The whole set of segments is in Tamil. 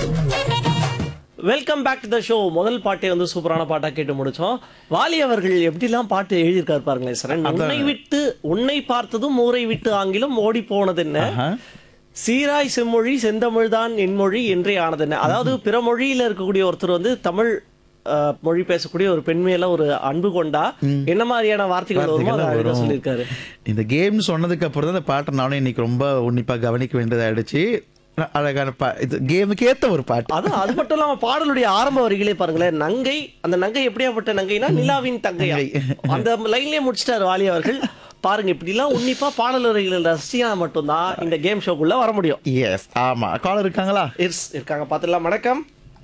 Welcome back to the show முதல் பாட்டே வந்து சூப்பரான பாட்டா கேட்டு முடிச்சோம் வாலி அவர்கள் எப்படிலாம் பாட்டு எழுதியிருக்காரு பாருங்களேன் சார் உன்னை விட்டு உன்னை பார்த்ததும் ஊரை விட்டு ஆங்கிலம் ஓடி போனது என்ன ஆஹா. சீராய் செம்மொழி செந்தமிழ் தான் என் மொழி என்றே ஆனது என்ன அதாவது பிற மொழியில இருக்கக்கூடிய ஒருத்தர் வந்து தமிழ் அஹ், மொழி பேசக்கூடிய ஒரு பெண் மேல ஒரு அன்பு கொண்டா என்ன மாதிரியான வார்த்தைகள் வருமோ அதை அழகா வரும். சொல்லியிருக்காரு இந்த கேம் சொன்னதுக்கு அப்புறம் தான் இந்த பாட்டை நானும் இன்னைக்கு ரொம்ப உன்னிப்பா கவனிக்க வேண்டியதாயிடுச்சு அழகான பா இது கேமுக்கு ஏத்த ஒரு பாட்டு அது அது மட்டும் இல்லாம பாடலுடைய ஆரம்ப வரிகளே பாருங்களேன் நங்கை அந்த நங்கை எப்படியாப்பட்ட நங்கைனா நிலாவின் தங்கையா அந்த லைன்லயே முடிச்சிட்டாரு வாலி அவர்கள் பாருங்க இப்படி எல்லாம் உன்னிப்பா பாடல் வரிகள் ரசிச்சா மட்டும்தான் இந்த கேம் ஷோக்குள்ள வர முடியும் எஸ் ஆமா காலர் இருக்காங்களா இர்ஸ் இருக்காங்க பாத்துடலாம் வணக்கம்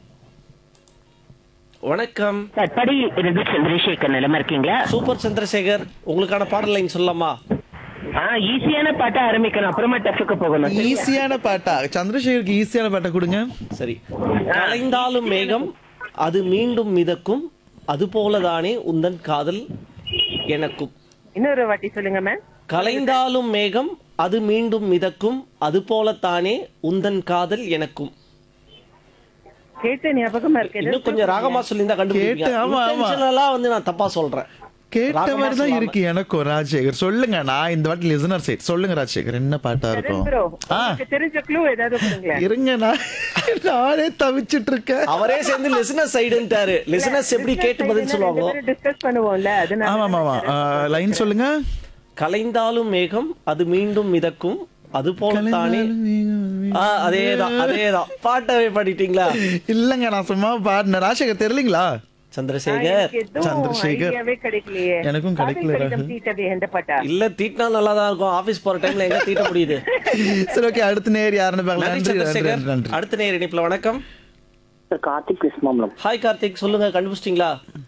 வணக்கம் தற்படி இருந்து சந்திரசேகர் நிலமா இருக்கீங்களா சூப்பர் சந்திரசேகர் உங்களுக்கான பாடல் லைன் சொல்லலாமா ஆ ஈஸியான பாட்டா ஆரம்பிக்கணும் அப்புறமா டஃபுக்கு போகணும் சரியா? ஈஸியான பாட்டா சந்திரசேகருக்கு ஈஸியான பாட்டை கொடுங்க சரி கலைந்தாலும் மேகம் அது மீண்டும் மிதக்கும் அது போலதானே உந்தன் காதல் எனக்கும் இன்னொரு வாட்டி சொல்லுங்க மேம் கலைந்தாலும் மேகம் அது மீண்டும் மிதக்கும் அது போலத்தானே உந்தன் காதல் எனக்கும் கேட்ட ஞாபகமா இருக்கு இன்னும் கொஞ்சம் ராகமா சொல்லியிருந்தா கண்டுபிடிப்பீங்க கேட்டு, ஆமா, ஆமா. Intentional-ஆ வந்து நான் தப்பா சொல்றேன் கேட்ட ராகமா மாதிரி தான் சொல்லாம. இருக்கு எனக்கும் ராஜசேகர் சொல்லுங்க நான் இந்த வாட்டி லிசனர் சைட் சொல்லுங்க ராஜசேகர் என்ன பாட்டா இருக்கும் ப்ரோ ஆ உங்களுக்கு தெரிஞ்ச க்ளூ ஏதாவது கொடுங்களேன் இருங்க நான் நானே தவிச்சிட்டு இருக்கேன் அவரே சேர்ந்து லிசனஸ் சைடுன்ட்டாரு லிசனஸ் எப்படி கேட்டு பதில் சொல்லுவாங்க டிஸ்கஸ் பண்ணுவோம்ல அதனால ஆமா ஆமா லைன் சொல்லுங்க கலைந்தாலும் மேகம் அது மீண்டும் மிதக்கும் அது போலத்தானே ஆ, அதேதான் அதேதான் பாட்டவே பாடிட்டீங்களா இல்லங்க நான் சும்மா பாடினேன் ராஜசேகர் தெரியலீங்களா சந்திரசேகர் எனக்கு எதுவும் சந்திரசேகர். ஐடியாவே கிடைக்கலையே எனக்கும் கிடைக்கல, காதல் கடிதம் ராகுல். தீட்டது எந்த பாட்டா இல்ல தீட்டினா நல்லா தான் இருக்கும் ஆபீஸ் போற டைம்ல எங்க தீட்ட முடியுது சரி ஓகே அடுத்த நேர் யாருன்னு பார்க்கலாம் நன்றி நன்றி நன்றி சந்திரசேகர் நன்றி அடுத்த நேர் இணைப்புல வணக்கம் சார் கார்த்திக் கிருஷ்ணாமலம் ஹாய் கார்த்திக் சொல்லுங்க கண்டுபிடிச்சிட்டீங்களா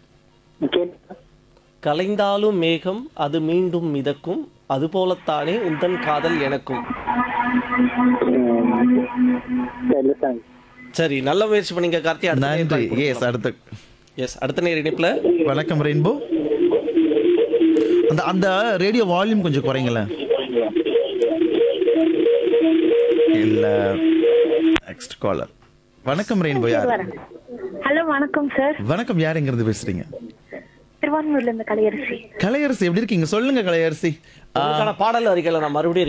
கலைந்தாலும் மேகம் அது மீண்டும் மிதக்கும் அது போலத்தானே உந்தன் காதல் எனக்கும் சரி நல்ல முயற்சி பண்ணீங்க கார்த்தி நன்றி எஸ் அடுத்த எஸ் அடுத்த நேர் இணைப்புல வணக்கம் ரெயின்போ அந்த அந்த ரேடியோ வால்யூம் கொஞ்சம் குறைங்களேன் இல்ல நெக்ஸ்ட் காலர் வணக்கம் ரெயின்போ யார் ஹலோ வணக்கம் சார் வணக்கம் யார் எங்க இருந்து பேசுறீங்க திருவான்மூர்ல இருந்து கலையரசி கலையரசி எப்படி இருக்கீங்க சொல்லுங்க கலையரசி உங்களுக்கான பாடல் வரிகளை நான் மறுபடியும்